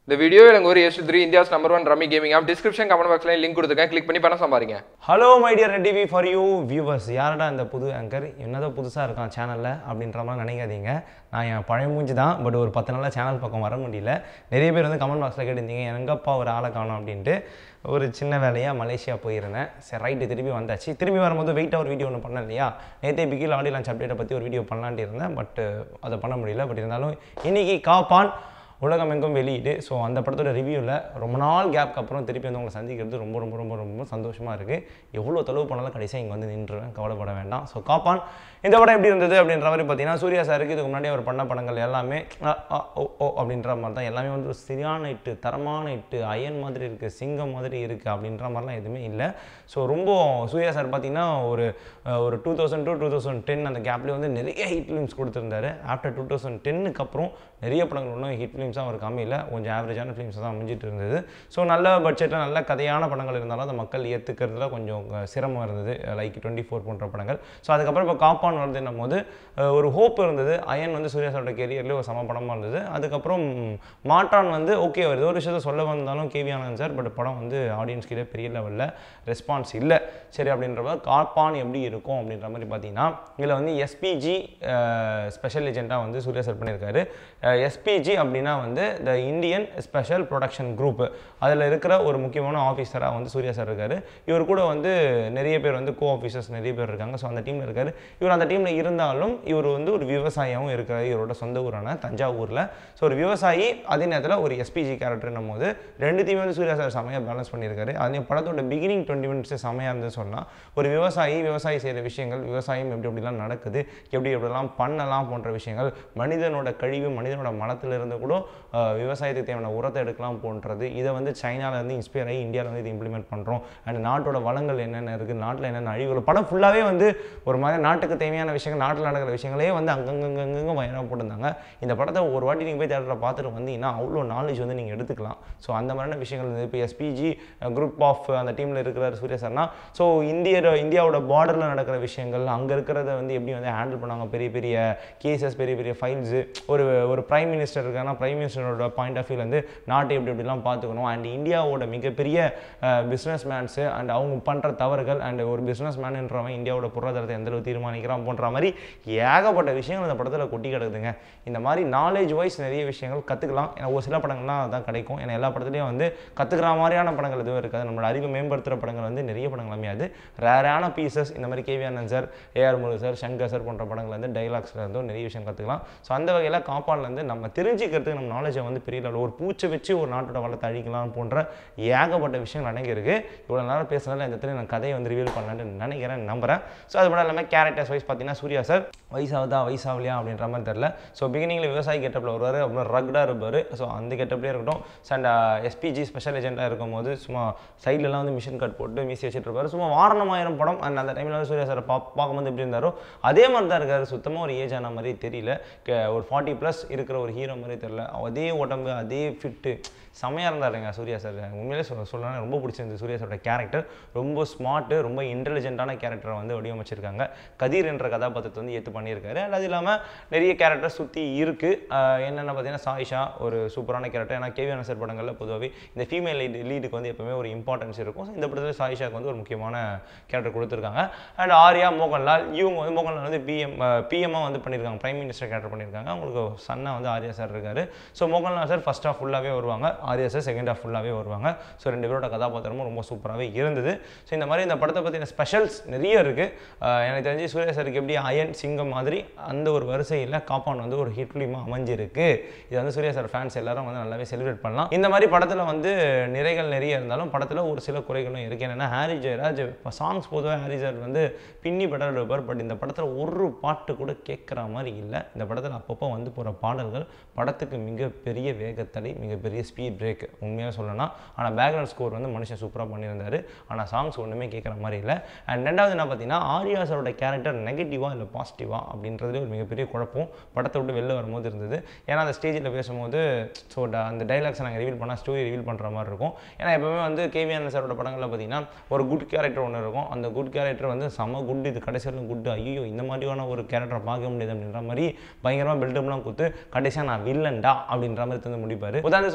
இந்த வீடியோ எனக்கு ஒரு S three India's number one rummy gaming app description comment பாக்ஸ்ல லிங்க் கொடுத்துருக்கேன் கிளிக் பண்ணி பணம் சம்பாதிங்க hello my dear TV for you viewers யாரடா இந்த புது ஆங்கர் என்னதான் புதுசாக இருக்கான் சேனலில் அப்படின்ற மாதிரி நினைக்காதீங்க நான் என் பழைய மூஞ்சி தான் பட் ஒரு பத்து நாளாக சேனல் பக்கம் வர முடியல நிறைய பேர் வந்து கமெண்ட் பாக்ஸில் கேட்டிருந்தீங்க எங்கப்பா ஒரு ஆளை காணோம் அப்படின்ட்டு ஒரு சின்ன வேலையாக மலேசியா போயிருந்தேன் சரி ரைட்டு திரும்பி வந்தாச்சு திரும்பி வரும்போது வெயிட்டாக ஒரு வீடியோ ஒன்று பண்ணேன் இல்லையா நேற்றே பிகில் ஆடி லான்ச் அப்டேட்டை பற்றி ஒரு வீடியோ பண்ணலான்ட்டு இருந்தேன் பட் அதை பண்ண முடியல பட் இருந்தாலும் இன்னைக்கு காப்பான் உலகமெங்கும் வெளியீடு ஸோ அந்த படத்தோட ரிவ்யூவில் ரொம்ப நாள் கேப்க்கு அப்புறம் திருப்பி வந்து உங்களை சந்திக்கிறது ரொம்ப ரொம்ப ரொம்ப ரொம்ப சந்தோஷமாக இருக்குது எவ்வளோ தொலைவு பண்ணாலும் கடைசியாக இங்கே வந்து நின்றுவேன் கவலைப்பட வேண்டாம் ஸோ காப்பான் இந்த படம் எப்படி இருந்தது அப்படின்ற மாதிரி பார்த்தீங்கன்னா சூர்யா சாருக்கு இதுக்கு முன்னாடி அவர் பண்ண படங்கள் எல்லாமே அ, அ, ஓ ஓ அப்படின்ற மாதிரி தான் எல்லாமே வந்து ஒரு சரியான இட்டு தரமான இட்டு அயன் மாதிரி இருக்குது சிங்கம் மாதிரி இருக்குது அப்படின்ற மாதிரிலாம் எதுவுமே இல்லை ஸோ ரொம்ப சூர்யா சார் பார்த்தீங்கன்னா ஒரு அஹ், ஒரு two thousand two two thousand ten அந்த கேப்லேயே வந்து நிறைய ஹிட் ஃபிலிம்ஸ் கொடுத்துருந்தாரு ஆஃப்டர் டூ தௌசண்ட் டென்னுக்கு அப்புறம் நிறைய படங்கள் ஒன்றும் ஹிட் ஃபிலிம்ஸாக அவர் கம்மியில் கொஞ்சம் ஆவரேஜான ஃபிலிம்ஸ் தான் அமைஞ்சிட்டு இருந்தது ஸோ நல்ல பட்ஜெட்டில் நல்ல கதையான படங்கள் இருந்தாலும் அந்த மக்கள் ஏற்றுக்கிறதுல கொஞ்சம் அஹ், சிரமம் இருந்தது லைக் டுவெண்ட்டி ஃபோர் போன்ற படங்கள் ஸோ அதுக்கப்புறம் இப்போ காப்பான் வருதுன்னும் போது அஹ், ஒரு ஹோப் இருந்தது அயன் வந்து சூர்யா சாரோட கெரியர்லேயே ஒரு சம படமாக இருந்தது அதுக்கப்புறம் மாற்றான் வந்து ஓகே ஒரு ஏதோ ஒரு விஷயத்தை சொல்ல வந்தாலும் கேவி ஆனந்த் சார் பட் படம் வந்து ஆடியன்ஸ் கிட்ட பெரிய லெவலில் ரெஸ்பான்ஸ் இல்லை சரி அப்படின்றப்ப காப்பான் எப்படி இருக்கும் அப்படின்ற மாதிரி பார்த்தீங்கன்னா இதில் வந்து எஸ்பிஜி ஸ்பெஷல் ஏஜென்ட்டாக வந்து சூர்யா சார் பண்ணியிருக்காரு எஸ்பிஜி அப்படின்னா வந்து the Indian special production group அதில் இருக்கிற ஒரு முக்கியமான ஆஃபீஸராக வந்து சூர்யா சார் இருக்காரு இவர் கூட வந்து நிறைய பேர் வந்து கோ ஆஃபீஸர்ஸ் நிறைய பேர் இருக்காங்க ஸோ அந்த டீமில் இருக்காரு இவர் அந்த டீமில் இருந்தாலும் இவர் வந்து ஒரு விவசாயியாகவும் இருக்கிறாரு இவரோட சொந்த ஊரான தஞ்சாவூரில் ஸோ ஒரு விவசாயி அதே நேரத்தில் ஒரு எஸ்பிஜி கேரக்டர்னும் போது ரெண்டுத்தையுமே வந்து சூர்யா சார் செமையாக பேலன்ஸ் பண்ணியிருக்காரு அதே படத்தோட பிகினிங் டுவெண்ட்டி மினிட்ஸ் செமையாக இருந்து சொல்லலாம் ஒரு விவசாயி விவசாயி செய்கிற விஷயங்கள் விவசாயம் எப்படி எப்படிலாம் நடக்குது எப்படி எப்படிலாம் பண்ணலாம் போன்ற விஷயங்கள் மனிதனோட கழிவு மனிதனோட மலத்திலிருந்து கூட அஹ், விவசாயத்துக்கு தேவையான உரத்தை எடுக்கலாம் போன்றது இதை வந்து சைனால இருந்து இன்ஸ்பயர் ஆகி இந்தியாவில் வந்து இது இம்ப்ளிமெண்ட் பண்ணுறோம் அண்ட் நாட்டோட வளங்கள் என்னென்ன இருக்குது நாட்டில் என்னென்ன அழிவுகள் படம் ஃபுல்லாகவே வந்து ஒரு மாதிரி நாட்டுக்கு தேவையான விஷயங்கள் நாட்டில் நடக்கிற விஷயங்களே வந்து அங்கங்கங்கங்க வயராக போட்டிருந்தாங்க இந்த படத்தை ஒரு வாட்டி நீங்கள் போய் தேட்டரில் பார்த்துட்டு வந்தீங்கன்னா அவ்வளோ நாலேஜ் வந்து நீங்கள் எடுத்துக்கலாம் ஸோ அந்த மாதிரியான விஷயங்கள் இருந்தது இப்போ எஸ்பிஜி குரூப் ஆஃப் அந்த டீமில் இருக்கிற சூர்யா சார்னா ஸோ இந்திய இந்தியாவோட பார்டரில் நடக்கிற விஷயங்கள் அங்கே இருக்கிறத வந்து எப்படி வந்து ஹேண்டில் பண்ணாங்க பெரிய பெரிய கேசஸ் பெரிய பெரிய ஃபைல்ஸு ஒரு ஒரு பிரைம் மினிஸ்டர் இருக்காங்கன்னா பிரைம் மினிஸ்டரோட பாயிண்ட் ஆஃப் வியூ வந்து நாட்டை எப்படி எப்படிலாம் பார்த்துக்கணும் அண்ட் இந்தியாவோட மிகப்பெரிய பிஸ்னஸ் மேன்ஸு அண்ட் அவங்க பண்ணுற தவறுகள் அண்ட் ஒரு பிஸ்னஸ் மேனுன்றவன் இந்தியாவோட பொருளாதாரத்தை எந்த அளவு தீர்மானிக்கிறான் போன்ற மாதிரி ஏகப்பட்ட விஷயங்கள் இந்த படத்தில் கொட்டி கிடக்குதுங்க இந்த மாதிரி நாலேஜ் வைஸ் நிறைய விஷயங்கள் கற்றுக்கலாம் ஏன்னா ஒரு சில படங்கள்லாம் அதான் கிடைக்கும் ஏன்னா எல்லா படத்துலையும் வந்து கற்றுக்கிற மாதிரியான படங்கள் எதுவும் இருக்காது நம்மளோட அறிவு மேம்படுத்துகிற படங்கள் வந்து நிறைய படங்கள் அமையாது ரேரான பீசஸ் இந்த மாதிரி KV Anand sir AR Murugan sir Shankar sir போன்ற படங்கள் வந்து டைலாக்ஸில் இருந்தும் நிறைய விஷயம் கற்றுக்கலாம் ஸோ அந்த வகையில் காப்பான்லேருந்து நம்ம தெரிஞ்சுக்கிறதுக்கு நம்ம நாலேஜை வந்து பெரிய level ஒரு பூச்சை வச்சு ஒரு நாட்டோட வளத்தை அழிக்கலாம் போன்ற ஏகப்பட்ட விஷயங்கள் அடங்கியிருக்கு இவ்வளோ நேரம் பேசுனதால இந்த இடத்துல நான் கதையை வந்து ரிவீல் பண்ணலான்னு நினைக்கிறேன் நம்புறேன் ஸோ அது மட்டும் இல்லாமல் கேரக்டர்ஸ் வைஸ் பார்த்தீங்கன்னா சூர்யா சார் வயசாகுதா வயசாகலையா அப்படின்ற மாதிரி தெரில ஸோ பிகினிங்கில் விவசாயி கெட்டப்பில் வருவார் அப்புறம் ரக்டாக இருப்பார் ஸோ அந்த கெட்டப்லேயே இருக்கட்டும் அண்ட் எஸ்பிஜி ஸ்பெஷல் ஏஜென்ட்டாக இருக்கும்போது சும்மா சைட்லலாம் வந்து மிஷின் கட் போட்டு மீசி வச்சுட்டு இருப்பாரு சும்மா வாரணமாயிரம் படம் அண்ட் அந்த டைமில் வந்து சூர்யா சார் பா பார்க்கும்போது எப்படி இருந்தாரோ அதே மாதிரி தான் இருக்காரு சுத்தமாக ஒரு ஏஜ் ஆன மாதிரி தெரியல க- ஒரு ஃபார்ட்டி ப்ளஸ் இருக்கிற ஒரு ஹீரோ மாதிரி தெரியல அதே உடம்பு அதே ஃபிட்டு செமையாக இருந்தாருங்க சூர்யா சார் உண்மையிலே சொல்ல சொல்லணும் ரொம்ப பிடிச்சிருந்தது சூர்யா சாரோட கேரக்டர் ரொம்ப ஸ்மார்ட்டு ரொம்ப இன்டெலிஜென்ட்டான கேரக்டரை வந்து வடிவமைச்சிருக்காங்க கதிர் என்ற கதாபாத்திரத்தை வந்து ஏற்று பண்ணியிருக்காரு and அது இல்லாமல் நிறைய கேரக்டர் சுற்றி இருக்குது என்னென்ன பார்த்தீங்கன்னா சாயிஷா ஒரு சூப்பரான கேரக்டர் ஏன்னா கேவி சார் படங்களில் பொதுவாகவே இந்த ஃபீமேல் லீடு லீடுக்கு வந்து எப்பவுமே ஒரு இம்பார்ட்டன்ஸ் இருக்கும் So, இந்த படத்தில் சாயிஷாக்கு வந்து ஒரு முக்கியமான கேரக்டர் கொடுத்துருக்காங்க அண்ட் ஆர்யா மோகன்லால் இவங்க வந்து மோகன்லால் வந்து பிஎம் பிஎம்மாக வந்து பண்ணியிருக்காங்க பிரைம் மினிஸ்டர் கேரக்டர் பண்ணியிருக்காங்க அவங்களுக்கு சன்னா வந்து ஆர்யா சார் இருக்காரு so Mohanlal sir first half ஃபுல்லாகவே வருவாங்க ஆர்யா சார் செகண்ட் ஹாஃப் ஃபுல்லாகவே வருவாங்க ஸோ ரெண்டு பேரோட கதாபாத்திரமும் ரொம்ப சூப்பராகவே இருந்தது ஸோ இந்த மாதிரி இந்த படத்தை பற்றின ஸ்பெஷல்ஸ் நிறைய இருக்குது எனக்கு தெரிஞ்சு சூர்யா சாருக்கு எப்படி அயன் சிங்கம் மாதிரி அந்த ஒரு வரிசையில் காப்பான் வந்து ஒரு ஹிட் ஃபிலிமாக அமைஞ்சிருக்கு இது வந்து சூர்யா சார் ஃபேன்ஸ் எல்லாரும் வந்து நல்லாவே செலிப்ரேட் பண்ணலாம் இந்த மாதிரி படத்தில் வந்து நிறைகள் நிறைய இருந்தாலும் படத்தில் ஒரு சில குறைகளும் இருக்குது என்னென்னா ஹாரி ஜெயராஜ் இப்போ சாங்ஸ் பொதுவாக ஹாரி ஜெயராஜ் வந்து பின்னி படம் எடுப்பார் பட் இந்த படத்தில் ஒரு பாட்டு கூட கேட்குற மாதிரி இல்லை இந்த படத்தில் அப்பப்போ வந்து போகிற பாடல்கள் படத்துக்கு மிகப்பெரிய வேகத்தடை மிகப்பெரிய ஸ்பீட் பிரேக் உண்மையாக சொல்லலாம் ஆனால் பேக்ரவுண்ட் ஸ்கோர் வந்து மனுஷன் சூப்பராக பண்ணியிருந்தாரு ஆனால் சாங்ஸ் ஒன்றுமே கேட்குற மாதிரி இல்லை அண்ட் ரெண்டாவது என்ன பார்த்தீங்கன்னா ஆர்யா சாரோட கேரக்டர் நெகட்டிவாக இல்லை பாசிட்டிவாக அப்படின்றதுல ஒரு மிகப்பெரிய குழப்பம் படத்தை விட்டு வெளில வரும்போது இருந்தது ஏன்னா அந்த ஸ்டேஜில் பேசும்போது ஸோ அந்த டைலாக்ஸை நாங்கள் ரிவீல் பண்ணால் ஸ்டோரி ரிவீல் பண்ணுற மாதிரி இருக்கும் ஏன்னா எப்பவுமே வந்து கேவிஆர் சாரோட படங்களில் பார்த்தீங்கன்னா ஒரு குட் கேரக்டர் ஒன்று இருக்கும் அந்த குட் கேரக்டர் வந்து செம குட் இது கடைசியில் குட் ஐயோ இந்த மாதிரியான ஒரு கேரக்டரை பார்க்க முடியாது அப்படின்ற மாதிரி பயங்கரமாக பில்டப்லாம் கொடுத்து கடைசியாக நான் வில்லன்டா அப்படின்ற மாதிரி தந்து முடிப்பார் உதாரணம் சொன்னால் கோல்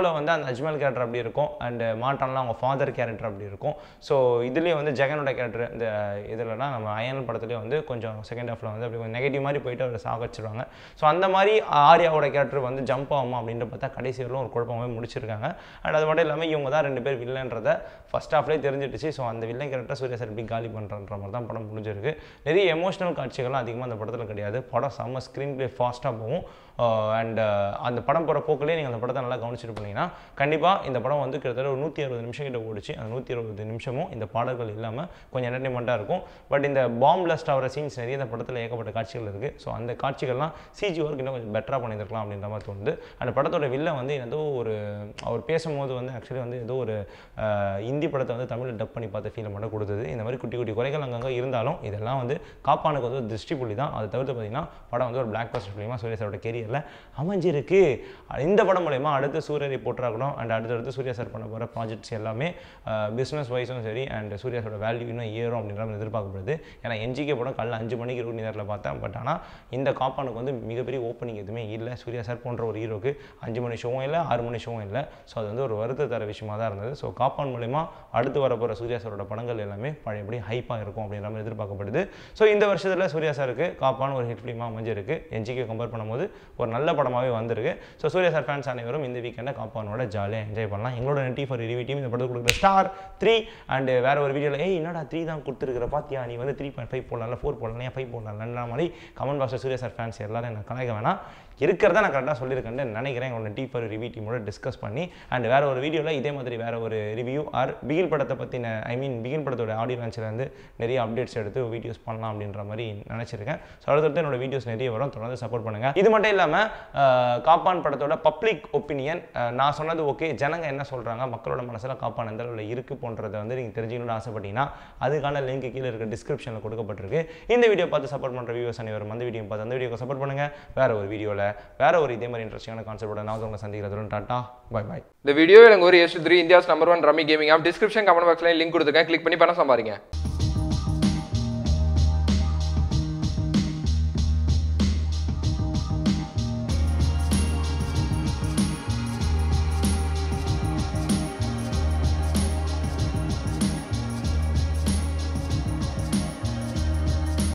ஷோவில் வந்து அந்த அஜ்மல் கேரக்டர் அப்படி இருக்கும் அண்ட் மாட்டான்லாம் அவங்க ஃபாதர் கேரக்டர் அப்படி இருக்கும் ஸோ இதுலேயே வந்து ஜெகனோட கேரக்டர் இந்த இதுலலாம் நம்ம அயன் படத்துலேயே வந்து கொஞ்சம் செகண்ட் ஹாஃபில் வந்து அப்படி கொஞ்சம் நெகட்டிவ் மாதிரி போயிட்டு அவரை சாகச்சிருவாங்க ஸோ அந்த மாதிரி ஆர்யாவோட கேரக்டர் வந்து ஜம்ப் ஆகுமா அப்படின்ட்டு பார்த்தா கடைசி வரலும் ஒரு குழப்பமாகவே முடிச்சிருக்காங்க அண்ட் அது மட்டும் இல்லாமல் இவங்க தான் ரெண்டு பேர் வில்லன்றத ஃபஸ்ட் ஹாஃப்லேயே தெரிஞ்சிடுச்சு ஸோ அந்த வில்லன் கேரக்டர் சூர்யா சார் எப்படி காலி பண்ணுறன்ற மாதிரி தான் படம் முடிஞ்சிருக்கு நிறைய எமோஷனல் காட்சிகள்லாம் அதிகமாக அந்த படத்தில் கிடையாது படம் செம்ம ஸ்க்ரீன் ப்ளே ஃபாஸ்ட்டாக போகும் அண்ட் அந்த படம் போகிற போக்கிலே நீங்கள் அந்த படத்தை நல்லா கவனிச்சிட்டு போனீங்கன்னா கண்டிப்பாக இந்த படம் வந்து கிட்டத்தட்ட ஒரு நூற்றி அறுபது நிமிஷம் கிட்ட ஓடிச்சு அந்த நூற்றி அறுபது நிமிஷமும் இந்த பாடல்கள் இல்லாமல் கொஞ்சம் என்டர்டைன்மெண்ட்டாக இருக்கும் பட் இந்த பாம் பிளஸ்ட் ஆகிற சீன்ஸ் நிறைய இந்த படத்தில் ஏகப்பட்ட காட்சிகள் இருக்குது ஸோ அந்த காட்சிகள்லாம் சிஜி ஒர்க் இன்னும் கொஞ்சம் பெட்டராக பண்ணியிருக்கலாம் அப்படின்ற மாதிரி தோணுது அந்த படத்தோட வில்ல வந்து ஏதோ ஒரு அவர் பேசும்போது வந்து ஆக்சுவலி வந்து ஏதோ ஒரு அஹ், இந்தி படத்தை வந்து தமிழில் டப் பண்ணி பார்த்த ஃபீலை மட்டும் கொடுத்தது இந்த மாதிரி குட்டி குட்டி குறைகள் அங்கங்கே இருந்தாலும் இதெல்லாம் வந்து காப்பானுக்கு வந்து ஒரு திருஷ்டி புள்ளி தான் அதை தவிர்த்து பார்த்தீங்கன்னா படம் வந்து ஒரு பிளாக் பஸ்டர் ஃபிலிமாக சூர்யா சாரோட கெரியரில் அமைஞ்சிருக்கு இந்த படம் மூலயமா அடுத்து சூரியரை போட்டாகணும் அண்ட் அடுத்தடுத்து சூர்யா சார் பண்ண போகிற ப்ராஜெக்ட்ஸ் எல்லாமே பிஸ்னஸ் வைஸும் சரி அண்ட் சூர்யா சாரோட வேல்யூ இன்னும் ஏறும் அப்படின்ற மாதிரி எதிர்பார்க்கப்படுது ஏன்னா என்ஜிகே படம் காலைல அஞ்சு மணிக்கு இருக்கும் நேரில் பார்த்தேன் பட் ஆனால் இந்த காப்பானுக்கு வந்து மிகப்பெரிய ஓப்பனிங் எதுவுமே இல்லை சூர்யா சார் போன்ற ஒரு ஹீரோக்கு அஞ்சு மணி ஷோவும் இல்லை ஆறு மணி ஷோவும் இல்லை ஸோ அது வந்து ஒரு வருத்த தர விஷயமா தான் இருந்தது ஸோ காப்பான் மூலயமா அடுத்து வர போகிற சூர்யா சாரோட படங்கள் எல்லாமே பழையபடி ஹைப்பாக இருக்கும் அப்படின்ற மாதிரி எதிர்பார்க்கப்படுது ஸோ இந்த வருஷத்தில் சூர்யா சாருக்கு காப்பான் ஒரு ஹிட் ஃபிலிமாக அமைஞ்சிருக்கு என்ஜிக்கு கம்பேர் பண்ணும்போது ஒரு நல்ல படமாகவே வந்திருக்கு ஸோ சூர்யா சார் ஃபேன்ஸ் அனைவரும் இந்த வீக்கெண்டை காப்பானோட ஜாலியாக என்ஜாய் பண்ணலாம் எங்களோட நெட்டி ஃபார் ரிவ்யூ டீம் இந்த படத்துக்கு கொடுக்குற ஸ்டார் த்ரீ அண்ட் வேற ஒரு வீடியோவில் ஏய் என்னடா த்ரீ தான் கொடுத்துருக்குற பாத்தியா நீ வந்து த்ரீ பாயிண்ட் ஃபைவ் போடலாம் ஃபோர் போடலாம் ஏன் ஃபைவ் போடலாம்ன்ற மாதிரி கமெண்ட் பாக்ஸில் சூர்யா சார் ஃபேன்ஸ் எல்லாரும் என்ன கலாய்க்க வேணாம் இருக்கிறத நான் கரெக்டாக சொல்லியிருக்கேன்னு நினைக்கிறேன் எங்களோட டீ ஃபார் ரிவ்யூ டீமோட டிஸ்கஸ் பண்ணி அண்ட் வேற ஒரு வீடியோவில் இதே மாதிரி வேற ஒரு ரிவ்யூ ஆர் பிகில் படத்தை பற்றின ஐ மீன் பிகில் படத்தோட ஆடியோ லான்ச்சில் வந்து நிறைய அப்டேட்ஸ் எடுத்து வீடியோஸ் பண்ணலாம் அப்படின்ற மாதிரி நினச்சிருக்கேன் ஸோ அடுத்தடுத்து என்னோட வீடியோஸ் நிறைய வரும் தொடர்ந்து சப்போர்ட் பண்ணுங்க இது மட்டும் இல்லாமல் காப்பான் படத்தோட பப்ளிக் ஒப்பீனியன் நான் சொன்னது ஓகே ஜனங்க என்ன சொல்கிறாங்க மக்களோட மனசில் காப்பான் எந்த அளவில் இருக்குது போன்றதை வந்து நீங்கள் தெரிஞ்சுக்கணும்னு ஆசைப்பட்டீங்கன்னா அதுக்கான லிங்க் கீழே இருக்க டிஸ்கிரிப்ஷனில் கொடுக்கப்பட்டிருக்கு இந்த வீடியோ பார்த்து சப்போர்ட் பண்ணுற வியூவர்ஸ் அனைவரும் அந்த வீடியோ பார்த்து அந்த வீடியோக்கு சப்போர்ட் பண்ணுங்க வேற ஒரு வீடியோவில் வேற ஒரு இதே மாதிரி இன்ட்ரெஸ்டிங்கான கான்செப்டோட நான் உங்களை சந்திக்கிறதுடன் டாட்டா பை பை இந்த வீடியோ எனக்கு ஒரு S three India's number one rummy gaming app description comment பாக்ஸ்ல லிங்க் கொடுத்துருக்கேன் கிளிக் பண்ணி பணம் சம்பாதிங்க